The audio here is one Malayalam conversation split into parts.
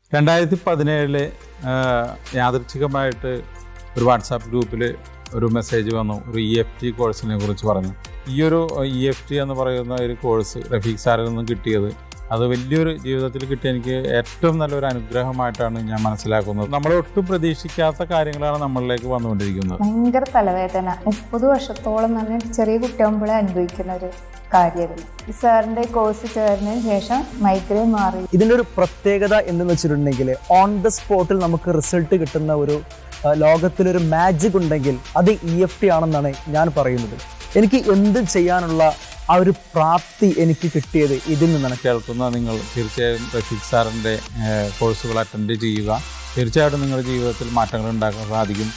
രണ്ടായിരത്തി പതിനേഴില് യാദൃച്ഛികമായിട്ട് ഒരു വാട്സാപ്പ് ഗ്രൂപ്പിൽ ഒരു മെസ്സേജ് വന്നു ഒരു ഇ എഫ് ടി കോഴ്സിനെ കുറിച്ച് പറഞ്ഞു ഈ ഒരു ഇ എഫ് ടി എന്ന് പറയുന്ന ഒരു കോഴ്സ് റഫീഖ് സാറിൽ നിന്നും കിട്ടിയത് അത് വലിയൊരു ജീവിതത്തിൽ കിട്ടിയ എനിക്ക് ഏറ്റവും നല്ലൊരു അനുഗ്രഹമായിട്ടാണ് ഞാൻ മനസ്സിലാക്കുന്നത് നമ്മൾ ഒട്ടും പ്രതീക്ഷിക്കാത്ത കാര്യങ്ങളാണ് നമ്മളിലേക്ക് വന്നുകൊണ്ടിരിക്കുന്നത് ഭയങ്കര തലവേദന മുപ്പത് വർഷത്തോളം തന്നെ ചെറിയ കുട്ടിയാകുമ്പോഴേ അനുഭവിക്കുന്ന ഒരു കാര്യമായിരുന്നു ഈ സാറിൻ്റെ കോഴ്സ് ചേർന്നതിന് ശേഷം മൈഗ്രെയിൻ മാറി ഇതിൻ്റെ ഒരു പ്രത്യേകത എന്തെന്ന് വെച്ചിട്ടുണ്ടെങ്കിൽ ഓൺ ദ സ്പോട്ടിൽ നമുക്ക് റിസൾട്ട് കിട്ടുന്ന ഒരു ആ, ലോകത്തിലൊരു മാജിക് ഉണ്ടെങ്കിൽ അത് ഇ എഫ് ടി ആണെന്നാണ് ഞാൻ പറയുന്നത് എനിക്ക് എന്ത് ചെയ്യാനുള്ള ആ ഒരു പ്രാപ്തി എനിക്ക് കിട്ടിയത് ഇതിൽ നിന്നാണ് കേൾക്കുന്ന നിങ്ങൾ തീർച്ചയായും റഫീഖ് സാറിൻ്റെ കോഴ്സുകൾ അറ്റൻഡ് ചെയ്യുക തീർച്ചയായിട്ടും നിങ്ങളുടെ ജീവിതത്തിൽ മാറ്റങ്ങൾ ഉണ്ടാക്കാൻ സാധിക്കും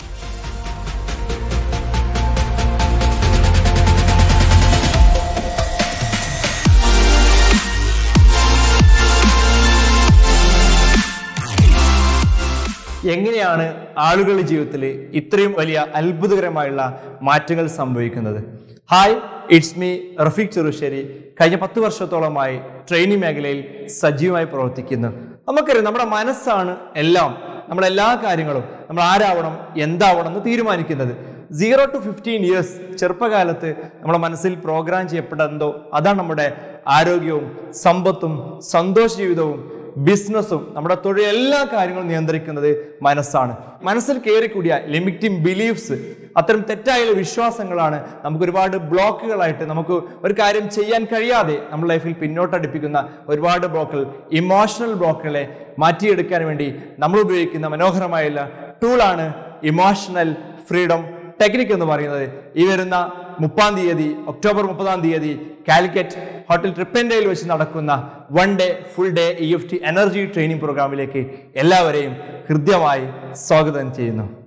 എങ്ങനെയാണ് ആളുകളുടെ ജീവിതത്തിൽ ഇത്രയും വലിയ അത്ഭുതകരമായുള്ള മാറ്റങ്ങൾ സംഭവിക്കുന്നത് hi it's me Rafeeq Cherussery കഴിഞ്ഞ പത്ത് വർഷത്തോളമായി ട്രെയിനിങ് മേഖലയിൽ സജീവമായി പ്രവർത്തിക്കുന്നു നമുക്കറിയാം നമ്മുടെ മനസ്സാണ് എല്ലാം നമ്മുടെ എല്ലാ കാര്യങ്ങളും നമ്മൾ ആരാവണം എന്താവണം എന്ന് തീരുമാനിക്കുന്നത് സീറോ ടു ഫിഫ്റ്റീൻ ഇയേഴ്സ് ചെറുപ്പകാലത്ത് നമ്മുടെ മനസ്സിൽ പ്രോഗ്രാം ചെയ്യപ്പെട്ടെന്തോ അതാണ് നമ്മുടെ ആരോഗ്യവും സമ്പത്തും സന്തോഷ ജീവിതവും ബിസിനസ്സും നമ്മുടെ തൊഴിൽ എല്ലാ കാര്യങ്ങളും നിയന്ത്രിക്കുന്നത് മനസ്സാണ് മനസ്സിൽ കയറിക്കൂടിയ ലിമിറ്റിംഗ് ബിലീഫ്സ് അത്തരം തെറ്റായ വിശ്വാസങ്ങളാണ് നമുക്ക് ഒരുപാട് ബ്ലോക്കുകളായിട്ട് നമുക്ക് ഒരു കാര്യം ചെയ്യാൻ കഴിയാതെ നമ്മുടെ ലൈഫിൽ പിന്നോട്ടടിപ്പിക്കുന്ന ഒരുപാട് ബ്ലോക്കുകൾ ഇമോഷണൽ ബ്ലോക്കുകളെ മാറ്റിയെടുക്കാൻ വേണ്ടി നമ്മൾ ഉപയോഗിക്കുന്ന മനോഹരമായുള്ള ടൂളാണ് ഇമോഷണൽ ഫ്രീഡം ടെക്നിക് എന്ന് പറയുന്നത് ഈ വരുന്ന മുപ്പാം തീയതി ഒക്ടോബർ മുപ്പതാം തീയതി കാലിക്കറ്റ് ഹോട്ടൽ ട്രിപ്പൻഡയിൽ വെച്ച് നടക്കുന്ന one day full day E F T energy training പ്രോഗ്രാമിലേക്ക് എല്ലാവരെയും ഹൃദ്യമായി സ്വാഗതം ചെയ്യുന്നു